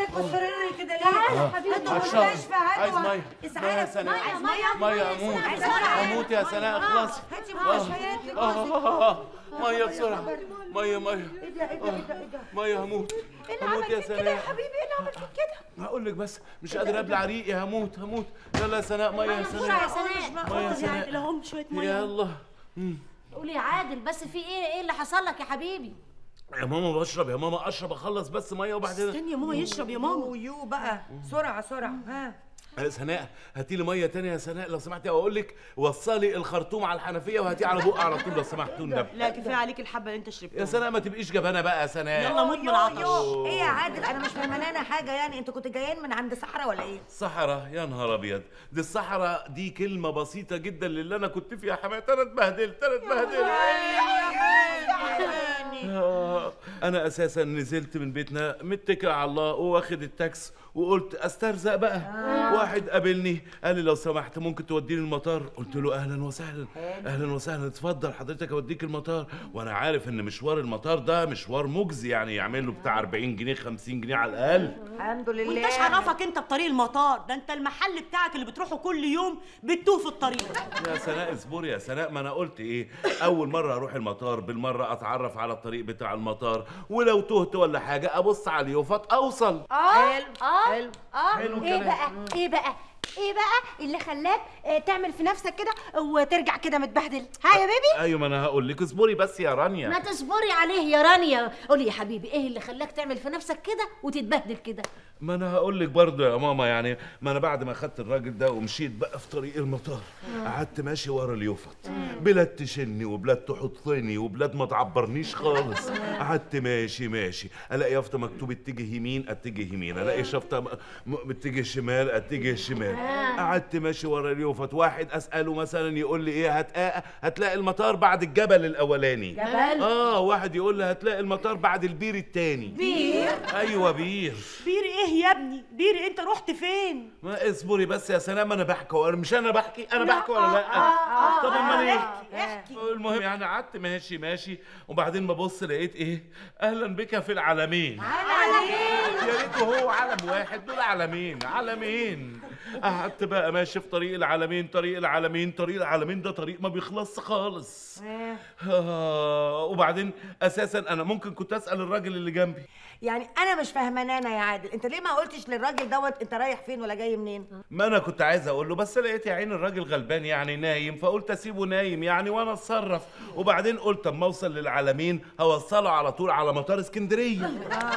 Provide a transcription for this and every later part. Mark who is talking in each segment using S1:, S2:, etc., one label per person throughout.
S1: مالك مصفرين كده ليه؟
S2: تعالى يا حبيبي.
S1: هاتوا
S2: عطشان.
S1: مستشفى
S3: عايز
S1: هاتوا
S3: ميه
S1: اسعاف.
S3: ميه يا سناء
S1: عايز
S2: مية،
S3: ميه اموت
S1: عايز مية.
S3: اموت يا سناء اخلصي
S1: هاتي مستشفيات لجوزك
S3: آه، ميه بسرعه ميه ميه
S1: ايه ده ايه ده ايه ده ايه ده؟
S3: ميه هموت
S1: ايه اللي
S3: هموت
S1: عمل
S3: يا
S1: فيك كده يا
S3: سناء
S1: حبيبي ايه اللي عمل فيك كده؟
S3: هقول لك بس مش قادر ابلع ريقي هموت هموت يلا يا سناء ميه يا
S2: بسرعه يا
S3: سناء
S2: سناء
S3: ميه يا سناء
S4: عادل اهم شويه ميه
S3: يلا
S2: قولي يا عادل بس في ايه ايه اللي حصل لك يا حبيبي
S3: يا ماما بشرب يا ماما اشرب اخلص بس ميه وبعدين
S4: استني يا ماما يشرب يا ماما
S1: ويو بقى سرعه سرعه ها
S3: يا سناء هاتي لي ميه تانية يا سناء لو سمحتي واقول لك وصلي الخرطوم على الحنفيه وهاتيه على بق على طول لو سمحتوا النبي
S4: لا كفايه عليك الحبه اللي انت شربتها
S3: يا سناء ما تبقيش جبانه بقى يا سناء
S4: يلا موت من العطش
S1: ايه يا عادل انا مش فاهمانه حاجه يعني انتوا كنتوا جايين من عند صحراء ولا ايه؟
S3: صحراء يا نهار ابيض دي الصحراء دي كلمه بسيطه جدا للي انا كنت فيها يا حماتي انا اتبهدلت انا اتبهدلت آه، انا اساسا نزلت من بيتنا متكل على الله واخد التاكس وقلت استرزق بقى واحد قابلني قال لي لو سمحت ممكن توديني المطار قلت له اهلا وسهلا اهلا وسهلا اتفضل حضرتك اوديك المطار وانا عارف ان مشوار المطار ده مشوار مجزي يعني يعمل له بتاع 40 جنيه 50 جنيه على الاقل
S1: الحمد لله
S4: وانتش عرفك انت بطريق المطار ده انت المحل بتاعك اللي بتروحه كل يوم بتتوه في الطريق
S3: يا سناء اصبري يا سناء ما انا قلت ايه اول مره اروح المطار بالمره اتعرف على الطريق بتاع المطار ولو تهت ولا حاجه ابص على اليوفط اوصل
S1: حلو
S2: اه
S1: حلو
S2: اه
S3: حلو
S2: ايه
S3: الكلام.
S2: بقى ايه بقى ايه بقى اللي خلاك آه، تعمل في نفسك كده وترجع كده متبهدل ها يا بيبي
S3: ايوه ما انا هقول لك اصبري بس يا
S2: ما
S3: رانيا
S2: تصبري عليه يا رانيا قولي يا حبيبي ايه اللي خلاك تعمل في نفسك كده وتتبهدل كده
S3: ما انا هقول لك برضه يا ماما يعني ما انا بعد ما خدت الراجل ده ومشيت بقى في طريق المطار قعدت ماشي ورا اليوفط بلاد تشني وبلاد تحطني وبلاد ما تعبرنيش خالص قعدت ماشي ماشي الاقي يافطه مكتوب اتجه يمين اتجه يمين الاقي شفطه م- م- اتجه شمال اتجه شمال قعدت ماشي ورا اليوفط واحد اساله مثلا يقول لي ايه هت... هتلاقي المطار بعد الجبل الاولاني
S1: جبل؟
S3: اه واحد يقول لي هتلاقي المطار بعد البير التاني
S1: بير
S3: ايوه بير
S4: بير ايه يا ابني بير انت رحت فين
S3: ما اصبري بس يا سلام انا بحكي ولا مش انا بحكي انا بحكي ولا لا طب امال ايه
S4: احكي
S3: المهم يعني قعدت ماشي ماشي وبعدين ببص لقيت ايه اهلا بك في العالمين يا ريته هو علم واحد دول علمين علمين قعدت بقى ماشي في طريق العالمين طريق العالمين طريق العالمين ده طريق ما بيخلص خالص آه وبعدين اساسا انا ممكن كنت اسال الراجل اللي جنبي
S1: يعني انا مش فاهمانه يا عادل انت ليه ما قلتش للراجل دوت انت رايح فين ولا جاي منين؟
S3: ما انا كنت عايز اقول له بس لقيت يا عين الراجل غلبان يعني نايم فقلت اسيبه نايم يعني وانا اتصرف وبعدين قلت اما اوصل للعالمين هوصله على طول على مطار اسكندريه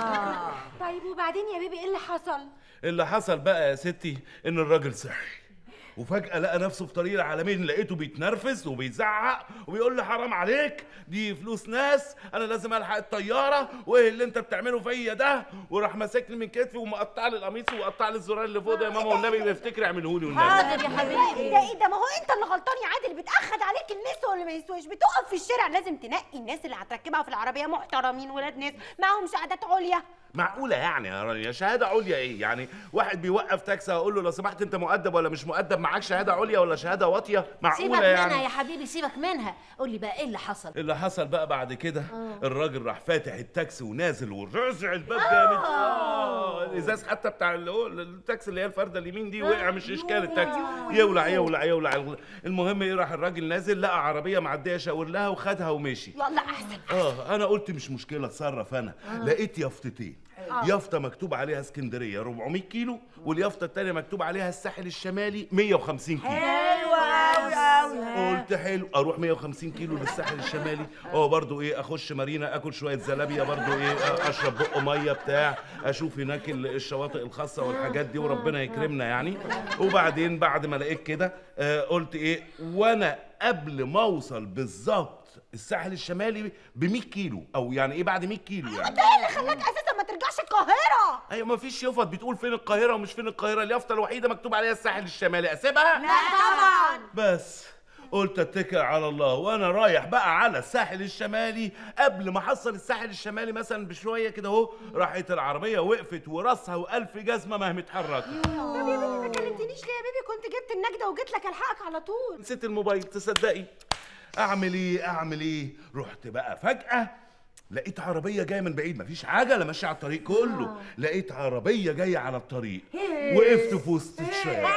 S2: طيب وبعدين يا بيبي ايه اللي حصل
S3: اللي حصل بقى يا ستي ان الراجل صحي وفجأة لقى نفسه في طريق العالمين لقيته بيتنرفز وبيزعق وبيقول لي حرام عليك دي فلوس ناس انا لازم الحق الطيارة وايه اللي انت بتعمله فيا ده وراح ماسكني من كتفي ومقطع لي القميص وقطع لي الزرار اللي فوق ده يا ماما والنبي بيفتكر اعمله لي والنبي
S2: حاضر يا حبيبي
S5: ايه ده ايه ده ما هو انت اللي غلطان يا عادل بتاخد عليك الناس واللي ما يسواش بتقف في الشارع لازم تنقي الناس اللي هتركبها في العربيه محترمين ولاد ناس معاهم شهادات عليا
S3: معقولة يعني يا رانيا شهادة عليا ايه؟ يعني واحد بيوقف تاكسي هقول له لو سمحت انت مؤدب ولا مش مؤدب معاك شهادة عليا ولا شهادة واطية؟
S2: سيبك
S3: معقولة
S2: منها
S3: يعني؟
S2: يا حبيبي سيبك منها قولي بقى ايه اللي حصل
S3: اللي حصل بقى بعد كده الراجل راح فاتح التاكسي ونازل ورزع الباب جامد اه الازاز حتى بتاع اللي هو التاكسي اللي هي الفرده اليمين دي وقع مش اشكال التاكسي يولع يولع يولع المهم ايه راح الراجل نازل لقى عربيه معديه شاور لها وخدها ومشي
S5: يلا احسن
S3: اه انا قلت مش مشكله اتصرف انا لقيت يافطتين يافطه مكتوب عليها اسكندريه 400 كيلو واليافطه الثانيه مكتوب عليها الساحل الشمالي 150 كيلو
S1: حلوه قوي قوي
S3: قلت حلو اروح 150 كيلو للساحل الشمالي اه برضو ايه اخش مارينا اكل شويه زلابيا برضو ايه اشرب بق ميه بتاع اشوف هناك ال- الشواطئ الخاصه والحاجات دي وربنا يكرمنا يعني وبعدين بعد ما لقيت كده آه قلت ايه وانا قبل ما اوصل بالظبط الساحل الشمالي ب 100 كيلو او يعني ايه بعد 100 كيلو يعني
S5: انت ايه اللي خلاك اساسا ما ترجعش القاهره
S3: ايوه ما فيش يفط بتقول فين القاهره ومش فين القاهره اليافطه الوحيده مكتوب عليها الساحل الشمالي اسيبها
S1: لا طبعا
S3: بس قلت اتكل على الله وانا رايح بقى على الساحل الشمالي قبل ما احصل الساحل الشمالي مثلا بشويه كده اهو راحت العربيه وقفت وراسها والف جزمه ما هي متحركه
S5: طب يا بيبي ما كلمتنيش ليه يا بيبي كنت جبت النجده وجيت لك الحقك على طول
S3: نسيت الموبايل تصدقي اعمل ايه اعمل ايه رحت بقى فجاه لقيت عربية جاية من بعيد مفيش عجلة ماشية على الطريق كله لقيت عربية جاية على الطريق وقفت في وسط الشارع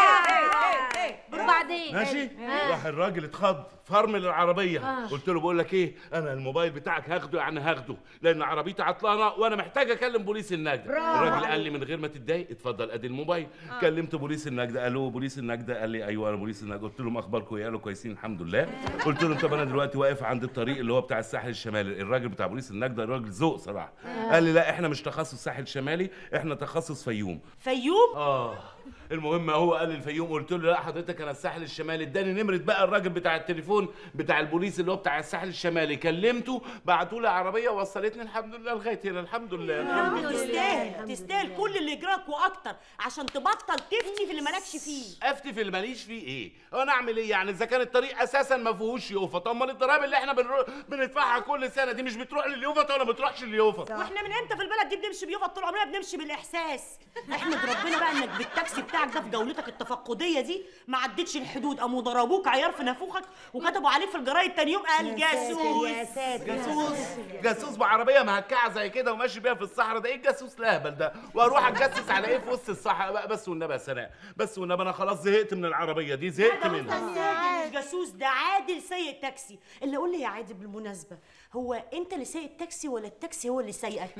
S2: وبعدين
S3: ماشي راح الراجل اتخض فرمل العربيه قلت له بقول لك ايه انا الموبايل بتاعك هاخده يعني هاخده لان عربيتي عطلانه وانا محتاج اكلم بوليس النجده الراجل قال لي من غير ما تتضايق اتفضل ادي الموبايل كلمت بوليس النجده الو بوليس النجده قال لي ايوه انا بوليس النجده قلت لهم اخباركم ايه قالوا كويسين الحمد لله قلت لهم طب انا دلوقتي واقف عند الطريق اللي هو بتاع الساحل الشمالي الراجل بتاع بوليس النجده راجل ذوق صراحه قال لي لا احنا مش تخصص ساحل شمالي احنا تخصص فيوم
S4: فيوم
S3: اه المهم هو قال لي الفيوم قلت له لا حضرتك انا الساحل الشمالي اداني نمره بقى الراجل بتاع التليفون بتاع البوليس اللي هو بتاع الساحل الشمالي كلمته بعتوا لي عربيه وصلتني الحمد لله لغايه هنا الحمد لله الحمد لله
S4: تستاهل تستاهل كل اللي يجراك واكتر عشان تبطل تفتي في اللي مالكش فيه
S3: افتي في اللي ماليش فيه ايه هو انا اعمل ايه يعني اذا كان الطريق اساسا ما فيهوش يوفط امال الضرايب اللي احنا بنرو... بندفعها كل سنه دي مش بتروح لليوفط ولا ما بتروحش لليوفط
S4: واحنا من امتى في البلد دي بنمشي بيوفط طول عمرنا بنمشي بالاحساس احمد ربنا بقى انك بالتاكسي بتاعك ده في جولتك التفقديه دي ما عدتش الحدود قاموا ضربوك عيار في نافوخك وكتبوا عليك في الجرايد تاني يوم قال
S1: يا
S4: جاسوس
S1: ساتر
S3: جاسوس جاسوس بعربيه مهكعه زي كده وماشي بيها في الصحراء ده ايه الجاسوس الاهبل ده واروح اتجسس على ايه في وسط الصحراء بقى بس والنبي يا سناء بس والنبي انا خلاص زهقت من العربيه دي زهقت منها
S4: مش جاسوس ده عادل سايق تاكسي اللي قول لي يا عادل بالمناسبه هو انت اللي سايق التاكسي ولا التاكسي هو اللي سايقك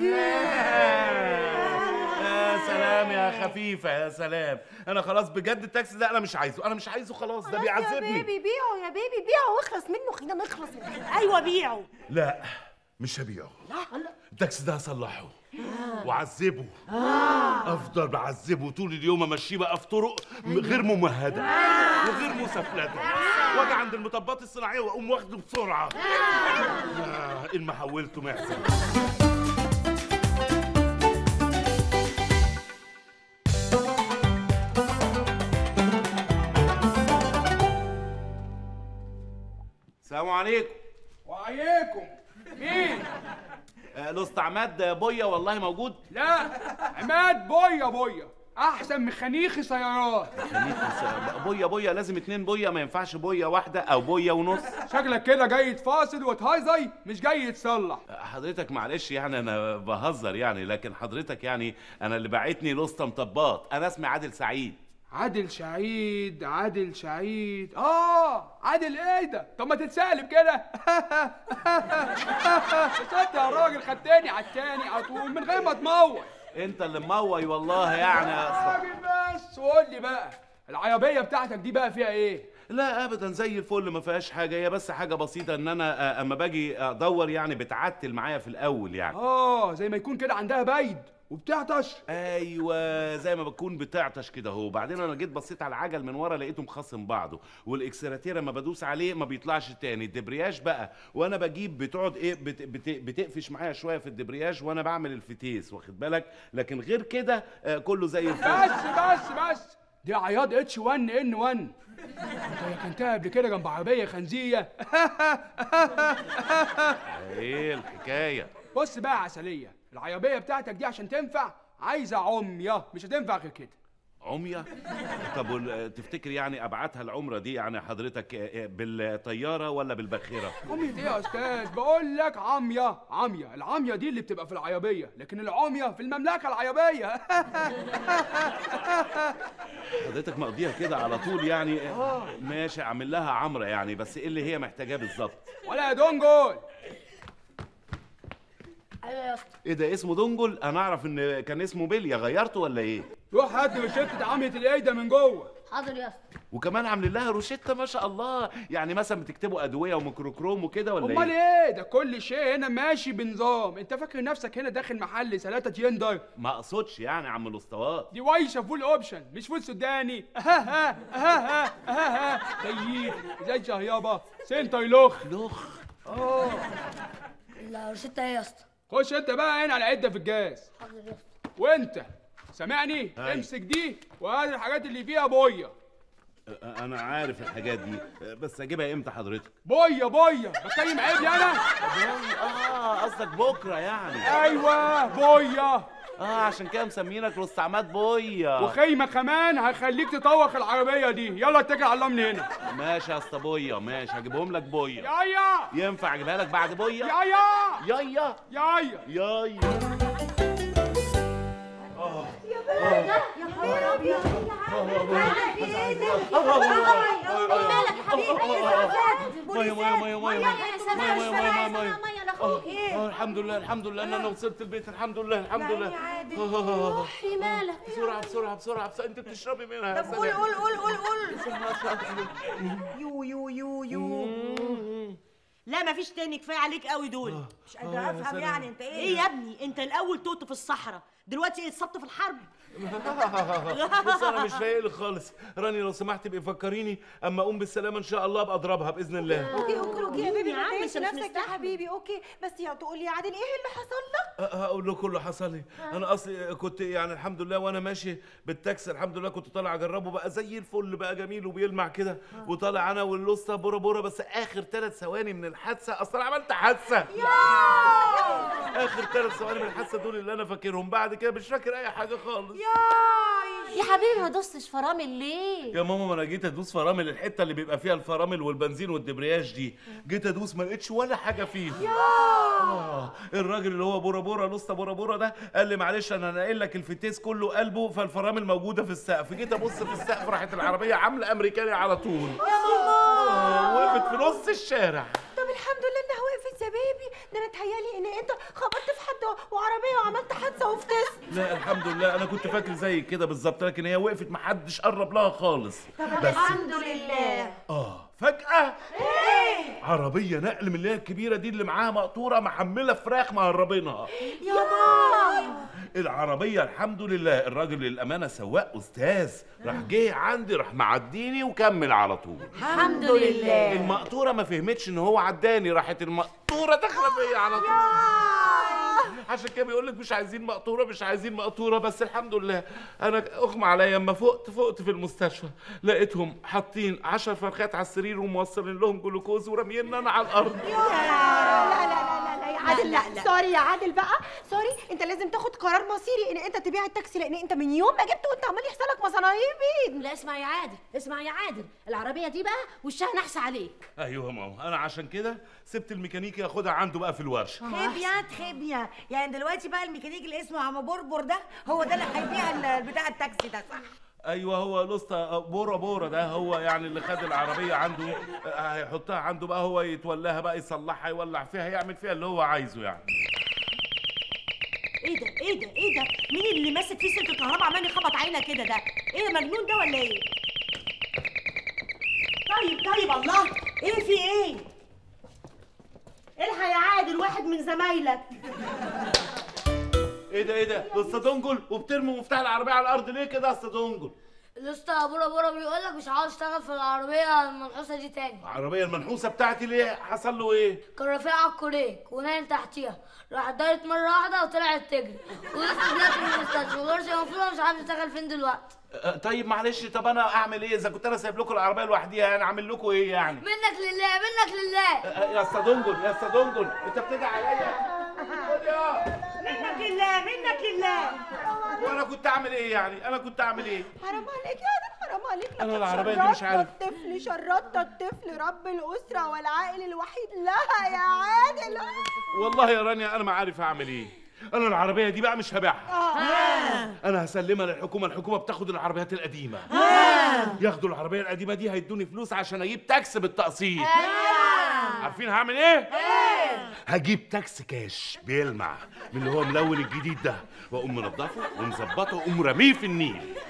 S3: يا سلام يا خفيفه يا سلام انا خلاص بجد التاكسي ده انا مش عايزه انا مش عايزه خلاص ده
S5: يا
S3: بيعذبني
S5: بيبي بيعه يا بيبي بيعه واخلص منه خلينا نخلص منه
S4: ايوه بيعه
S3: لا مش هبيعه التاكسي ده هصلحه وعذبه افضل بعذبه طول اليوم امشيه بقى في طرق م- غير ممهده وغير مسفلته واجي عند المطبات الصناعيه واقوم واخده بسرعه آه، ان ما حولته معزه السلام عليكم
S6: وعليكم مين؟
S3: آه، الاسطى عماد بويا والله موجود
S6: لا عماد بويا بويا احسن من خنيخي سيارات
S3: خليك بويا بويا لازم اتنين بويا ما ينفعش بويا واحده او بويا ونص
S6: شكلك كده جاي تفاصل وتهايزي مش جاي تصلح
S3: حضرتك معلش يعني انا بهزر يعني لكن حضرتك يعني انا اللي بعتني لسطى مطبات انا اسمي عادل سعيد
S6: عادل سعيد عادل سعيد اه عادل ايه ده طب ما تتسالب كده صدق يا راجل خدتني على التاني على طول من غير ما تموت
S3: انت اللي موي والله يعني يا اسطى
S6: راجل بس وقول لي بقى العربيه بتاعتك دي بقى فيها ايه
S3: لا ابدا زي الفل ما فيهاش حاجه هي بس حاجه بسيطه ان انا آه، اما باجي ادور يعني بتعتل معايا في الاول يعني
S6: اه زي ما يكون كده عندها بيد وبتعطش
S3: ايوه زي ما بتكون بتعطش كده اهو وبعدين انا جيت بصيت على العجل من ورا لقيته مخصم بعضه والاكسلاتير لما بدوس عليه ما بيطلعش تاني الدبرياج بقى وانا بجيب بتقعد ايه بت بت بتقفش معايا شويه في الدبرياج وانا بعمل الفتيس واخد بالك لكن غير كده آه، كله زي الفل
S6: بس بس بس دي عياط اتش 1 ان 1 انت ركنتها قبل كده جنب عربيه خنزيه
S3: ايه الحكايه
S6: بص بقى يا عسليه العربيه بتاعتك دي عشان تنفع عايزه عميه مش هتنفع غير كده
S3: عمية طب وال- تفتكر يعني ابعتها العمرة دي يعني حضرتك آه، آه، بالطيارة ولا بالباخرة
S6: عمية ايه يا استاذ بقول لك عمية عمية العمية دي اللي بتبقى في العربية لكن العمية في المملكة العربية
S3: حضرتك مقضيها كده على طول يعني آه، ماشي اعمل لها عمرة يعني بس ايه اللي هي محتاجاه بالظبط
S6: ولا يا دونجول
S2: ايوه يا اسطى
S3: ايه ده اسمه دونجل انا اعرف ان كان اسمه بيليا غيرته ولا ايه
S6: روح هات لي روشتة عمية الايدة من جوه
S2: حاضر يا اسطى
S3: وكمان عاملين لها روشتة ما شاء الله يعني مثلا بتكتبوا ادوية وميكروكروم وكده ولا
S6: امال
S3: ايه
S6: ايه ده كل شيء هنا ماشي بنظام انت فاكر نفسك هنا داخل محل ثلاثة يندر
S3: ما اقصدش يعني يا عم الاسطوات
S6: دي وايشه فول اوبشن مش فول سوداني اها اها اها اها كيف زي شهيابه سنتر لخ
S3: لخ
S2: الروشته ايه يا اسطى
S6: خش انت بقى هنا على عده في الجاز
S2: حاضر يا اسطى
S6: وانت سامعني
S3: أي.
S6: امسك دي وهات الحاجات اللي فيها بويه
S3: آه، انا عارف الحاجات دي آه، بس اجيبها امتى حضرتك
S6: بويه بويه بتكلم عيب انا
S3: اه قصدك بكرة يعني
S6: ايوه بويه
S3: اه عشان كده مسمينك رستعمات بويا
S6: وخيمه كمان هخليك تطوخ العربيه دي يلا اتكل على الله من هنا
S3: ماشي يا اسطى بويا ماشي هجيبهم لك بويا
S6: يايا
S3: ينفع اجيبها لك بعد بويا
S6: يايا
S3: يايا
S6: يايا
S3: يايا ميه ميه ميه ميه ميه ميه ميه ميه اه الحمد لله الحمد لله ان انا وصلت البيت الحمد لله الحمد لله آه.
S5: روحي مالك
S3: بسرعه بسرعه بسرعه بسرعه انت بتشربي منها يا
S1: طب قول
S3: سلام
S1: قول قول قول قول
S3: بسرعة.
S1: يو يو يو يو
S4: لا مفيش تاني كفايه عليك قوي دول
S1: مش قادره افهم يعني انت ايه
S4: ايه يا ابني انت الاول توت في الصحراء دلوقتي ايه اتصبت في الحرب
S3: بص انا مش فايق لك خالص راني لو سمحت ابقي فكريني اما اقوم بالسلامه ان شاء الله ابقى اضربها باذن الله
S2: اوكي اوكي اوكي يا بيبي
S4: يا
S2: ما
S4: عم،
S2: تضايقش
S4: انت مش
S2: نفسك يا
S4: مستحمل.
S2: حبيبي اوكي بس يا تقول لي يا عادل ايه اللي حصل لك
S3: أه، هقول له كله حصل لي انا اصلي كنت يعني الحمد لله وانا ماشي بالتاكسي الحمد لله كنت طالع اجربه بقى زي الفل بقى جميل وبيلمع كده وطالع انا واللوسته بورا بورا بس اخر ثلاث ثواني من الحادثه اصلا عملت حادثه اخر ثلاث ثواني من الحادثه دول اللي انا فاكرهم بعد كده مش فاكر اي حاجه خالص
S5: يا حبيبي ما دوستش فرامل ليه
S3: يا ماما ما انا جيت ادوس فرامل الحته اللي بيبقى فيها الفرامل والبنزين والدبرياج دي جيت ادوس ما لقيتش ولا حاجه فيه آه الراجل اللي هو بورا بورا لسه بورا بورا ده قال لي معلش انا ناقل لك الفتيس كله قلبه فالفرامل موجوده في السقف جيت ابص في السقف راحت العربيه عامله امريكاني على طول آه وقفت في نص الشارع
S2: طب الحمد لله انها وقفت يا بيبي ده انا اتهيالي ان انت خبطت في حد وعربيه وعملت حادثه وفتست
S3: لا الحمد لله انا كنت فاكر زي كده بالظبط لكن هي وقفت محدش قرب لها خالص بس
S1: الحمد لله
S3: اه فجأة ايه عربية نقل من اللي هي الكبيرة دي اللي معاها مقطورة محملة فراخ مهربينها
S2: يا ماما
S3: العربية الحمد لله الراجل للأمانة سواق أستاذ راح جه عندي راح معديني وكمل على طول
S1: الحمد لله
S3: المقطورة ما فهمتش إن هو عداني راحت المقطورة داخلة فيا على طول عشان كده بيقول لك مش عايزين مقطوره مش عايزين مقطوره بس الحمد لله انا اغمى عليا اما فقت فقت في المستشفى لقيتهم حاطين 10 فرخات على السرير وموصلين لهم جلوكوز وراميين انا على الارض
S2: لا لا لا لا لا يا عادل لا,
S1: لا، لا.
S2: سوري يا عادل بقى سوري انت لازم تاخد قرار مصيري ان انت تبيع التاكسي لان انت من يوم ما جبته وانت عمال يحصل لك مصنايب
S5: لا اسمع يا عادل اسمع يا عادل العربيه دي بقى وشها نحس عليك
S3: ايوه يا ماما انا عشان كده سبت الميكانيكي ياخدها عنده بقى في الورشه
S1: خبية خبية يعني دلوقتي بقى الميكانيك اللي اسمه عم بربر ده هو ده اللي هيبيع ال- بتاع التاكسي ده صح
S3: ايوه هو لسه بورا بورا ده هو يعني اللي خد العربيه عنده آه، هيحطها عنده بقى هو يتولاها بقى يصلحها يولع فيها يعمل فيها اللي هو عايزه يعني
S4: ايه ده ايه ده ايه ده مين اللي ماسك فيه سلك الكهرباء عمال يخبط عينك كده ده ايه ده مجنون ده ولا ايه طيب طيب الله ايه في ايه الحق يا عادل واحد من زمايلك
S3: ايه ده ايه ده لسه دنجل وبترمي مفتاح العربيه على الارض ليه كده يا اسطى دنجل
S7: لسه بورا بورا بيقول لك مش عاوز اشتغل في العربيه المنحوسه دي تاني
S3: العربيه المنحوسه بتاعتي ليه حصل له ايه
S7: كان رافعها على الكوريك ونايم تحتيها راحت دارت مره واحده وطلعت تجري ولسه دلوقتي في المستشفى وغيرش المفروض مش عارف يشتغل فين دلوقتي
S3: آه، طيب معلش طب انا اعمل ايه اذا كنت انا سايب لكم العربيه لوحديها يعني اعمل لكم ايه يعني
S7: منك لله منك لله
S3: آه، يا اسطى دنجل يا اسطى دنجل انت بتدعي عليا خد يا.
S4: منك لله منك لله
S3: وانا كنت اعمل ايه يعني انا كنت اعمل ايه
S2: حرام عليك يا عادل حرام عليك
S3: أنا
S2: لقد
S3: العربية دي مش
S2: شردت
S3: عارف.
S2: الطفل شردت الطفل رب الأسرة والعائل الوحيد لها يا عادل
S3: والله يا رانيا انا ما عارف اعمل ايه انا العربيه دي بقى مش هبيعها انا هسلمها للحكومه الحكومه بتاخد العربيات القديمه ياخدوا العربيه القديمه دي هيدوني فلوس عشان اجيب تاكسي بالتقسيط عارفين هعمل ايه هجيب تاكسي كاش بيلمع من اللي هو ملون الجديد ده واقوم منضفه ومظبطه واقوم راميه في النيل